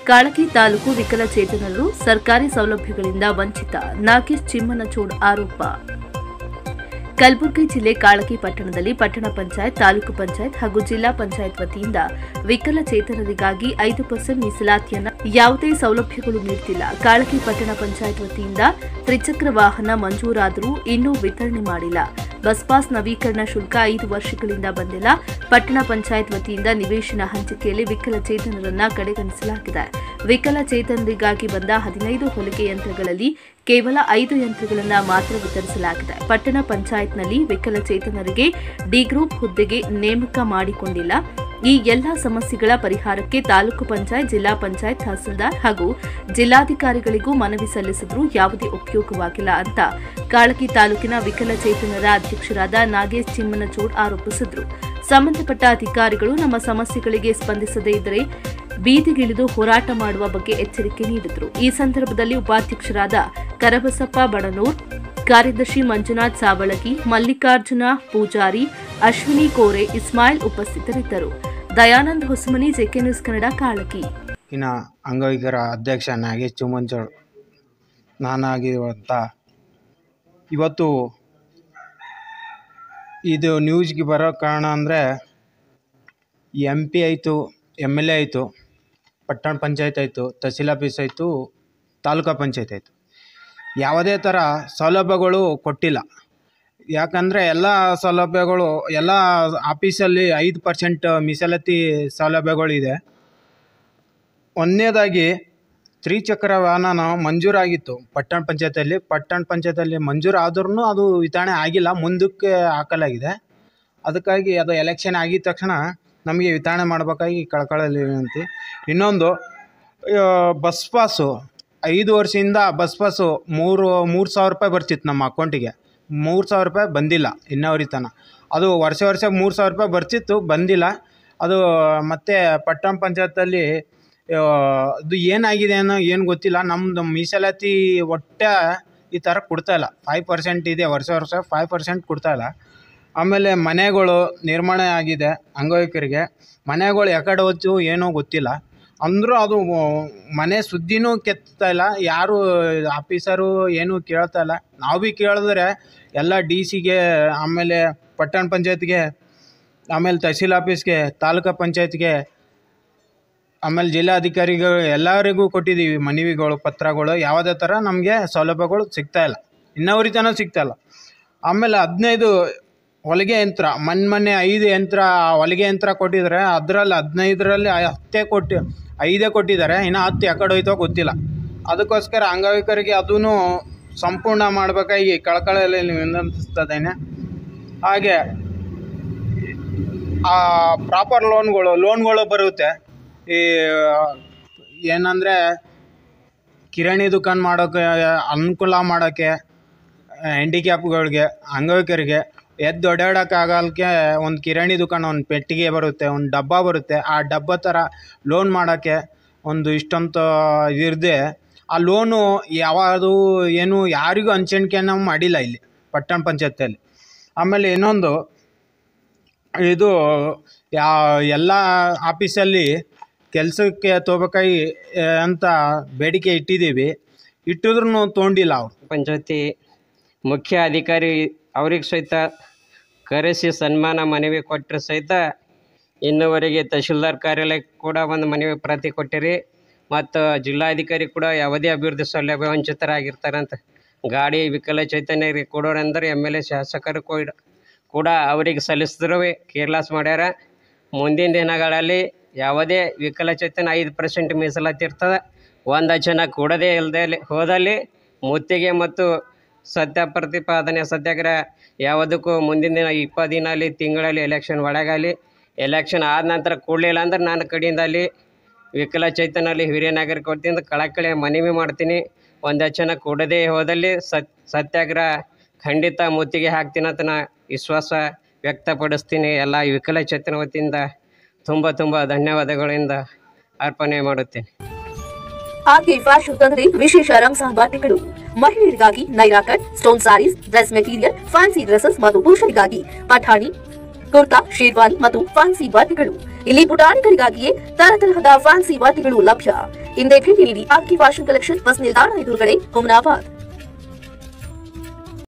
ಕಾಳಗಿ ತಾಲೂಕು ವಿಕಲಚೇತನರು ಸರ್ಕಾರಿ ಸೌಲಭ್ಯಗಳಿಂದ ವಂಚಿತ ನಾಗೇಶ್ ಚಿಮ್ಮನಚೋಡ್ ಆರೋಪ ಕಲಬುರಗಿ ಜಿಲ್ಲೆ ಕಾಳಗಿ ಪಟ್ಟಣದಲ್ಲಿ ಪಟ್ಟಣ ಪಂಚಾಯತ್ ತಾಲೂಕು ಪಂಚಾಯತ್ ಹಾಗೂ ಜಿಲ್ಲಾ ಪಂಚಾಯತ್ ವತಿಯಿಂದ ವಿಕಲಚೇತನರಿಗಾಗಿ ಐದು ಪರ್ಸೆಂಟ್ ಮೀಸಲಾತಿಯನ್ನ ಯಾವುದೇ ಸೌಲಭ್ಯಗಳು ನೀಡುತ್ತಿಲ್ಲ ಕಾಳಗಿ ಪಟ್ಟಣ ಪಂಚಾಯತ್ ವತಿಯಿಂದ ತ್ರಿಚಕ್ರ ವಾಹನ ಮಂಜೂರಾದರೂ ಇನ್ನೂ ವಿತರಣೆ ಮಾಡಿಲ್ಲ ಬಸ್ ಪಾಸ್ ನವೀಕರಣ ಶುಲ್ಕ ಐದು ವರ್ಷಗಳಿಂದ ಬಂದಿಲ್ಲ ಪಟ್ಟಣ ಪಂಚಾಯತ್ ವತಿಯಿಂದ ನಿವೇಶನ ಹಂಚಿಕೆಯಲ್ಲಿ ವಿಕಲಚೇತನರನ್ನ ಕಡೆಗಣಿಸಲಾಗಿದೆ ವಿಕಲಚೇತನರಿಗಾಗಿ ಬಂದ ಹದಿನೈದು ಹೊಲಿಗೆ ಯಂತ್ರಗಳಲ್ಲಿ ಕೇವಲ ಐದು ಯಂತ್ರಗಳನ್ನು ಮಾತ್ರ ವಿತರಿಸಲಾಗಿದೆ ಪಟ್ಟಣ ಪಂಚಾಯತ್ನಲ್ಲಿ ವಿಕಲಚೇತನರಿಗೆ ಡಿ ಗ್ರೂಪ್ ಹುದ್ದೆಗೆ ನೇಮಕ ಮಾಡಿಕೊಂಡಿಲ್ಲ ಈ ಎಲ್ಲಾ ಸಮಸ್ಯೆಗಳ ಪರಿಹಾರಕ್ಕೆ ತಾಲೂಕು ಪಂಚಾಯತ್ ಜಿಲ್ಲಾ ಪಂಚಾಯತ್ ತಹಸೀಲ್ದಾರ್ ಹಾಗೂ ಜಿಲ್ಲಾಧಿಕಾರಿಗಳಿಗೂ ಮನವಿ ಸಲ್ಲಿಸಿದ್ರೂ ಯಾವುದೇ ಉಪಯೋಗವಾಗಿಲ್ಲ ಅಂತ ಕಾಳಗಿ ತಾಲೂಕಿನ ವಿಕಲಚೇತನರ ಅಧ್ಯಕ್ಷರಾದ ನಾಗೇಶ್ ಚಿಮ್ಮನಚೋಡ್ ಆರೋಪಿಸಿದ್ರು ಸಂಬಂಧಪಟ್ಟ ಅಧಿಕಾರಿಗಳು ನಮ್ಮ ಸಮಸ್ಯೆಗಳಿಗೆ ಸ್ಪಂದಿಸದೇ ಇದ್ದರೆ ಬೀದಿಗಿಳಿದು ಹೋರಾಟ ಮಾಡುವ ಬಗ್ಗೆ ಎಚ್ಚರಿಕೆ ನೀಡಿದರು ಈ ಸಂದರ್ಭದಲ್ಲಿ ಉಪಾಧ್ಯಕ್ಷರಾದ ಕರಬಸಪ್ಪ ಬಡನೂರ್ ಕಾರ್ಯದರ್ಶಿ ಮಂಜುನಾಥ್ ಸಾವಳಗಿ ಮಲ್ಲಿಕಾರ್ಜುನ ಪೂಜಾರಿ ಅಶ್ವಿನಿ ಕೋರೆ ಇಸ್ಮಾಯಿಲ್ ಉಪಸ್ಥಿತರಿದ್ದರು ದಯಾನಂದ್ ಹೊಸಮನಿ ಜೆಕೆ ನ್ಯೂಸ್ ಕನ್ನಡ ಕಾಳಗಿ ಇನ್ನು ಅಂಗವಿಕರ ಅಧ್ಯಕ್ಷ ನಾಗೇಶ್ ಚುಮಂಚೋಳ್ ನಾನಾಗಿರುವಂಥ ಇವತ್ತು ಇದು ನ್ಯೂಸ್ಗೆ ಬರೋ ಕಾರಣ ಅಂದರೆ ಎಮ್ ಪಿ ಆಯಿತು ಎಮ್ ಎಲ್ ಎ ಆಯಿತು ಪಟ್ಟಣ ಪಂಚಾಯತ್ ಆಯಿತು ತಹಸೀಲ್ ಆಫೀಸ್ ಆಯಿತು ತಾಲೂಕಾ ಪಂಚಾಯತ್ ಆಯಿತು ಯಾವುದೇ ಥರ ಸೌಲಭ್ಯಗಳು ಕೊಟ್ಟಿಲ್ಲ ಯಾಕಂದರೆ ಎಲ್ಲ ಸೌಲಭ್ಯಗಳು ಎಲ್ಲ ಆಫೀಸಲ್ಲಿ ಐದು ಪರ್ಸೆಂಟ್ ಮೀಸಲಾತಿ ಸೌಲಭ್ಯಗಳಿದೆ ಒಂದನೇದಾಗಿ ತ್ರಿಚಕ್ರ ವಾಹನ ಮಂಜೂರಾಗಿತ್ತು ಪಟ್ಟಣ ಪಂಚಾಯತಲ್ಲಿ ಪಟ್ಟಣ ಪಂಚಾಯತಲ್ಲಿ ಮಂಜೂರು ಆದ್ರೂ ಅದು ವಿತರಣೆ ಆಗಿಲ್ಲ ಮುಂದಕ್ಕೆ ಹಾಕಲಾಗಿದೆ ಅದಕ್ಕಾಗಿ ಅದು ಎಲೆಕ್ಷನ್ ಆಗಿದ ತಕ್ಷಣ ನಮಗೆ ವಿತರಣೆ ಮಾಡಬೇಕಾಗಿ ಕಳಕಳಲ್ಲಿ ವಿನಂತಿ ಇನ್ನೊಂದು ಆ, ಬಸ್ ಪಾಸು ಐದು ವರ್ಷದಿಂದ ಬಸ್ ಪಾಸು ಮೂರು ಮೂರು ಸಾವಿರ ರೂಪಾಯಿ ಬರ್ತಿತ್ತು ನಮ್ಮ ಅಕೌಂಟಿಗೆ ಮೂರು ಸಾವಿರ ರೂಪಾಯಿ ಬಂದಿಲ್ಲ ಇನ್ನವರಿ ತನಕ ಅದು ವರ್ಷ ವರ್ಷ ಮೂರು ಸಾವಿರ ರೂಪಾಯಿ ಬರ್ತಿತ್ತು ಬಂದಿಲ್ಲ ಅದು ಮತ್ತೆ ಪಟ್ಟಣ ಪಂಚಾಯತಲ್ಲಿ ಆ, ಅದು ಏನಾಗಿದೆ ಅನ್ನೋ ಏನು ಗೊತ್ತಿಲ್ಲ ನಮ್ಮದು ಮೀಸಲಾತಿ ಒಟ್ಟೆ ಈ ಥರ ಕೊಡ್ತಾ ಇಲ್ಲ ಫೈವ್ ಪರ್ಸೆಂಟ್ ಇದೆ ವರ್ಷ ವರ್ಷ ಫೈವ್ ಪರ್ಸೆಂಟ್ ಕೊಡ್ತಾ ಇಲ್ಲ ಆಮೇಲೆ ಮನೆಗಳು ನಿರ್ಮಾಣ ಆಗಿದೆ ಅಂಗವಿಕರಿಗೆ ಮನೆಗಳು ಯಾಕಡೆ ಹೋಯ್ತು ಏನೋ ಗೊತ್ತಿಲ್ಲ ಅಂದರೂ ಅದು ಮನೆ ಸುದ್ದಿನೂ ಕೆತ್ತಾ ಇಲ್ಲ ಯಾರು ಆಫೀಸರು ಏನೂ ಕೇಳ್ತಾ ಇಲ್ಲ ನಾವು ಭೀ ಕೇಳಿದ್ರೆ ಎಲ್ಲ ಡಿ ಸಿಗೆ ಆಮೇಲೆ ಪಟ್ಟಣ ಪಂಚಾಯತ್ಗೆ ಆಮೇಲೆ ತಹಸೀಲ್ ಆಫೀಸ್ಗೆ ತಾಲೂಕು ಪಂಚಾಯತ್ಗೆ ಆಮೇಲೆ ಜಿಲ್ಲಾಧಿಕಾರಿಗಳು ಎಲ್ಲರಿಗೂ ಕೊಟ್ಟಿದ್ದೀವಿ ಮನವಿಗಳು ಪತ್ರಗಳು ಯಾವುದೇ ಥರ ನಮಗೆ ಸೌಲಭ್ಯಗಳು ಸಿಗ್ತಾ ಇಲ್ಲ ಇನ್ನವರಿ ತನಕ ಸಿಗ್ತಾ ಇಲ್ಲ ಆಮೇಲೆ ಹದಿನೈದು ಹೊಲಿಗೆ ಯಂತ್ರ ಮೊನ್ನೆ ಮೊನ್ನೆ ಐದು ಯಂತ್ರ ಹೊಲಿಗೆ ಯಂತ್ರ ಕೊಟ್ಟಿದ್ದಾರೆ ಅದರಲ್ಲಿ ಹದಿನೈದರಲ್ಲಿ ಹತ್ತೇ ಕೊಟ್ಟು ಐದೇ ಕೊಟ್ಟಿದ್ದಾರೆ ಇನ್ನು ಹತ್ತು ಯಾಕಡೆ ಹೋಯ್ತೋ ಗೊತ್ತಿಲ್ಲ ಅದಕ್ಕೋಸ್ಕರ ಅಂಗವಿಕರಿಗೆ ಅದೂ ಸಂಪೂರ್ಣ ಮಾಡಬೇಕಾಗಿ ಕಳಕಳಲ್ಲಿ ವಿನಂತಿಸ್ತದೇನೆ ಹಾಗೆ ಆ ಪ್ರಾಪರ್ ಲೋನ್ಗಳು ಲೋನ್ಗಳು ಬರುತ್ತೆ ಈ ಏನಂದರೆ ಕಿರಾಣಿ ದುಕಾನ್ ಮಾಡೋಕ್ಕೆ ಅನುಕೂಲ ಮಾಡೋಕ್ಕೆ ಹ್ಯಾಂಡಿಕ್ಯಾಪ್ಗಳಿಗೆ ಅಂಗವಿಕರಿಗೆ ಎದ್ದು ಓಡಾಡೋಕ್ಕಾಗಲ್ಕೆ ಒಂದು ಕಿರಾಣಿ ದುಕಾನ್ ಒಂದು ಪೆಟ್ಟಿಗೆ ಬರುತ್ತೆ ಒಂದು ಡಬ್ಬ ಬರುತ್ತೆ ಆ ಡಬ್ಬ ಥರ ಲೋನ್ ಮಾಡೋಕ್ಕೆ ಒಂದು ಇಷ್ಟೊಂದು ಇರದೆ ಆ ಲೋನು ಯಾವುದು ಏನು ಯಾರಿಗೂ ಹಂಚಿಕೆ ನಾವು ಮಾಡಿಲ್ಲ ಇಲ್ಲಿ ಪಟ್ಟಣ ಪಂಚಾಯತಿಯಲ್ಲಿ ಆಮೇಲೆ ಇನ್ನೊಂದು ಇದು ಯಾ ಎಲ್ಲ ಆಫೀಸಲ್ಲಿ ಕೆಲಸಕ್ಕೆ ತಗೋಬೇಕಾಗಿ ಆ, ಅಂತ ಬೇಡಿಕೆ ಇಟ್ಟಿದ್ದೀವಿ ಇಟ್ಟಿದ್ರು ತೊಗೊಂಡಿಲ್ಲ ಅವ್ರು ಪಂಚಾಯತಿ ಮುಖ್ಯ ಅಧಿಕಾರಿ ಅವ್ರಿಗೆ ಸಹಿತ ಕರೆಸಿ ಸನ್ಮಾನ ಮನವಿ ಕೊಟ್ಟರೆ ಸಹಿತ ಇನ್ನುವರೆಗೆ ತಹಶೀಲ್ದಾರ್ ಕಾರ್ಯಾಲಯಕ್ಕೆ ಕೂಡ ಒಂದು ಮನವಿ ಪ್ರತಿ ಕೊಟ್ಟಿರಿ ಮತ್ತು ಜಿಲ್ಲಾಧಿಕಾರಿ ಕೂಡ ಯಾವುದೇ ಅಭಿವೃದ್ಧಿ ಸೌಲಭ್ಯ ವಂಚಿತರಾಗಿರ್ತಾರಂತ ಗಾಡಿ ವಿಕಲಚೇತನ್ಯರಿಗೆ ಕೊಡೋರಂದ್ರೆ ಎಮ್ ಎಲ್ ಎ ಶಾಸಕರು ಕೂಡ ಕೂಡ ಅವರಿಗೆ ಸಲ್ಲಿಸಿದ್ರು ಕೇರ್ಲಾಸ್ ಮಾಡ್ಯಾರ ಮುಂದಿನ ದಿನಗಳಲ್ಲಿ ಯಾವುದೇ ವಿಕಲಚೇತನ ಐದು ಪರ್ಸೆಂಟ್ ಮೀಸಲಾತಿ ಇರ್ತದೆ ಒಂದು ಜನ ಕೂಡದೇ ಇಲ್ಲದೆ ಹೋದಲ್ಲಿ ಮುತ್ತಿಗೆ ಮತ್ತು ಸತ್ಯ ಪ್ರತಿಪಾದನೆ ಸತ್ಯಾಗ್ರಹ ಯಾವುದಕ್ಕೂ ಮುಂದಿನ ದಿನ ಇಪ್ಪತ್ತು ದಿನ ಅಲ್ಲಿ ತಿಂಗಳಲ್ಲಿ ಎಲೆಕ್ಷನ್ ಒಳಗಾಗಲಿ ಎಲೆಕ್ಷನ್ ಆದ ನಂತರ ಕೊಡಲಿಲ್ಲ ಅಂದ್ರೆ ನನ್ನ ಕಡೆಯಿಂದ ಅಲ್ಲಿ ವಿಕಲಚೇತನಲ್ಲಿ ಹಿರಿಯ ನಾಗರಿಕ ವತಿಯಿಂದ ಕಳಕಳಿ ಮನವಿ ಮಾಡ್ತೀನಿ ಒಂದು ಜನ ಕೂಡದೇ ಹೋದಲ್ಲಿ ಸತ್ ಸತ್ಯಾಗ್ರಹ ಖಂಡಿತ ಮುತ್ತಿಗೆ ಹಾಕ್ತೀನಿ ಅಂತ ನಾ ವಿಶ್ವಾಸ ವ್ಯಕ್ತಪಡಿಸ್ತೀನಿ ಎಲ್ಲ ವಿಕಲಚೇತನ ವತಿಯಿಂದ ತುಂಬ ತುಂಬ ಧನ್ಯವಾದಗಳಿಂದ ಅರ್ಪಣೆ ಮಾಡುತ್ತೇನೆ ಹಾಗೆ ಫ್ಯಾಷನ್ ತಂದರೆ ವಿಶೇಷ ರಂಜಾನ್ ಬಟ್ಟೆಗಳು ಮಹಿಳೆಯರಿಗಾಗಿ Naira cut stone sarees dress material fancy dresses ಮತ್ತು ಪುರುಷರಿಗಾಗಿ ಪಠಾಣಿ ಕುರ್ತಾ ಶೇರ್ವಾನಿ ಮತ್ತು ಫ್ಯಾನ್ಸಿ ಬಟ್ಟೆಗಳು ಇಲ್ಲಿ ಪುಟಾಣಿಗಳಿಗಾಗಿಯೇ ತರತರಹದ ಫ್ಯಾನ್ಸಿ ಬಟ್ಟೆಗಳು ಲಭ್ಯ ಹಿಂದೆ ಭೇಟಿ ನೀಡಿ ಆರ್ಕಿ ಫ್ಯಾಷನ್ ಕಲೆಕ್ಷನ್ ಬಸ್ ನಿಲ್ದಾಣ ಎದುರುಗಡೆ ಹುಮನಾಬಾದ್